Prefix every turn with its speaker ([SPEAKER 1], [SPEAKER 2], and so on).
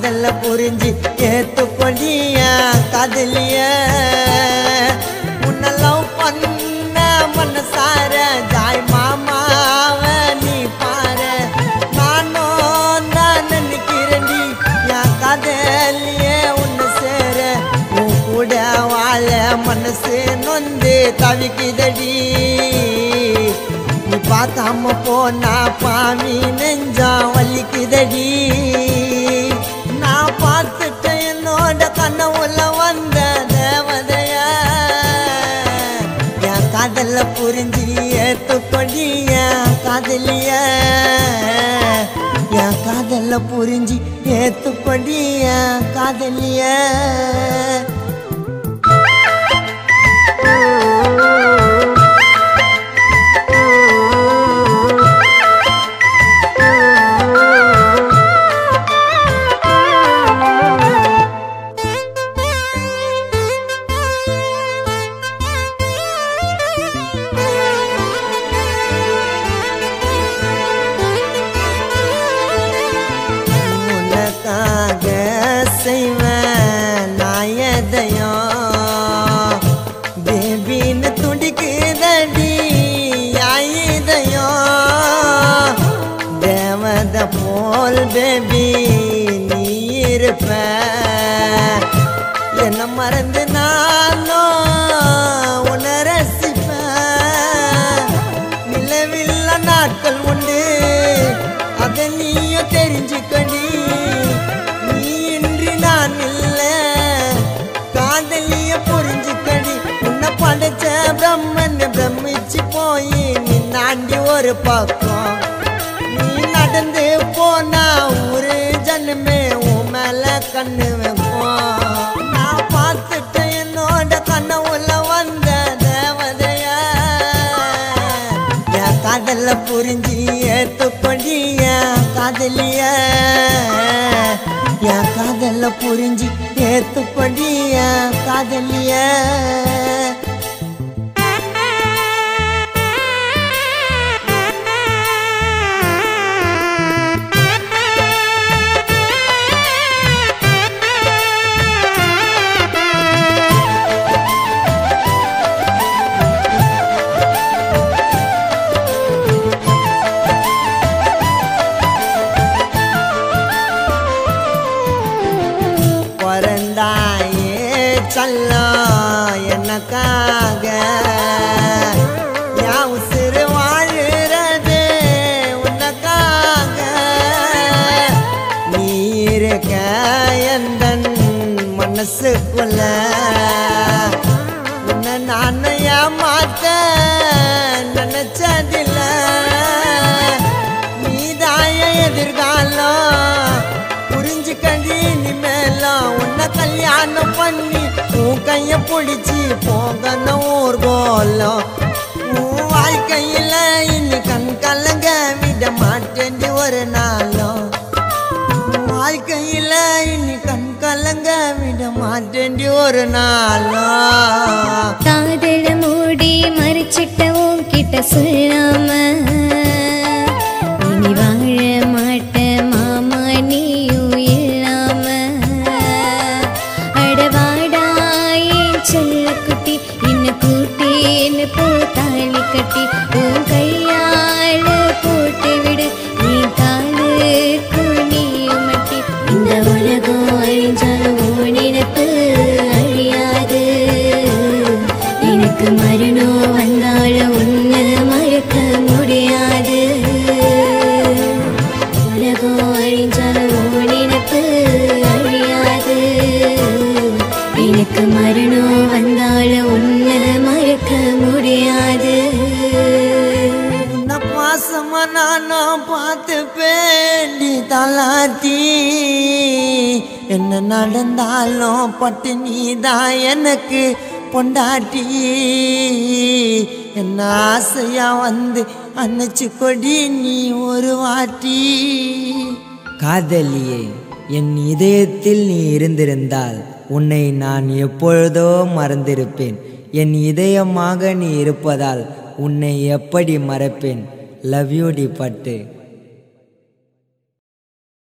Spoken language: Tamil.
[SPEAKER 1] காதல்ல புரிஞ்சு ஏத்துக்கொடிய காதலிய உன்னை லவ் பண்ண மனசார ஜாய் மாமாவ நீ பாரு நானும் தான் நினைக்கிறேன்டி என் காதலிய உன்னை சேர உன் கூட வாழ மனசு நொந்து தவிக்குதடி நீ பார்க்காம போனா பாமி நெஞ்சம் வலிக்குதடி நான் பார்த்துட்டேன் என்னோட கனவுல வந்த தேவதைய என் காதல புரிஞ்சு ஏத்துக்கொடி என் காதலிய என் காதல புரிஞ்சு ஏத்துக்கொடி என் காதலிய உனக்காக செய்வேன் நாயதையும் பேபின்னு துடிக்குதடி ஆயுதயம் தேவத போல் பேபி நீ இருப்ப என்ன மறந்து நானும் உன்னை ரசிப்பேன் நிலவில்ல நாட்கள் உண்டு அதை நீயும் தெரிஞ்சுக்கடி நீ இன்றி நான் இல்ல காதலிய புரிஞ்சுக்கடி உன்னை படைச்ச பிரம்மன் பிரமிச்சு போய் நீ நாண்டி ஒரு பக்கம் நீ நடந்து போனா ஒரு ஜனமே உன் மேல கண்ணு வைப்போம் நான் பார்த்துட்டேன் என்னோட கனவுல வந்த தேவதைய என் காதல புரிஞ்சு ஏத்துக்கொண்டி என் காதலிய என் காதல புரிஞ்சு ஏத்துக்கொண்டி என் காதலிய பிறந்தாயே செல்லம் எனக்காக என் உசுறு வாழுறது உனக்காக நீ இருக்க எந்த மனசுக்குள்ள உன்னை நான் ஏமாத்த நினைச்சதில்ல நீதாய எதிர்காலம் புரிஞ்சுக்கண்டி இனிமேலாம் உன்னை கல்யாணம் பண்ணி உன் கைய பிடிச்சி போகணும் ஊர்கோலம் உன் வாழ்க்கையில இனி கண் கலங்க விட மாட்டேன்டி ஒரு நாளும் உன் வாழ்க்கையில இனி கண் கலங்க விட மாட்டேன்டி ஒரு நாளும்
[SPEAKER 2] காதல மூடி மறைச்சிட்ட உன்கிட்ட சொல்லாம இனி வாழ மாட்ட மாமா நீயும் இல்லாம அடவாடா என் செல்ல குட்டி இன்னும் கூட்டின்னு போத்தாலி கட்டி உன் கையால போட்டு விடு நீ காலுக்கு நீயும் மட்டி இந்த உலகம் அழிஞ்சாலும் உன் நினைப்பு அழியாது எனக்கு மரணம் வந்தாலும் உன்னை மறக்க முடியாது உலகம் அழிஞ்சாலும் உன் நினைப்பு அழியாது எனக்கு மரணம் வந்தாலும் உன்னை மறக்க முடியாது
[SPEAKER 1] உன்னை பாசமா நானும் பார்த்து பேண்டி தலாத்தி என்ன நடந்தாலும் பட்டு நீதான் எனக்கு பொண்டாட்டி என்ன ஆசையா வந்து அணைச்சு கொடி நீ ஒரு வாட்டி காதலியே என் இதயத்தில் நீ இருந்திருந்தால் உன்னை நான் எப்பொழுதோ மறந்திருப்பேன் என் இதயமாக நீ இருப்பதால் உன்னை எப்படி மறப்பேன் லவ் யூ டி பட்டு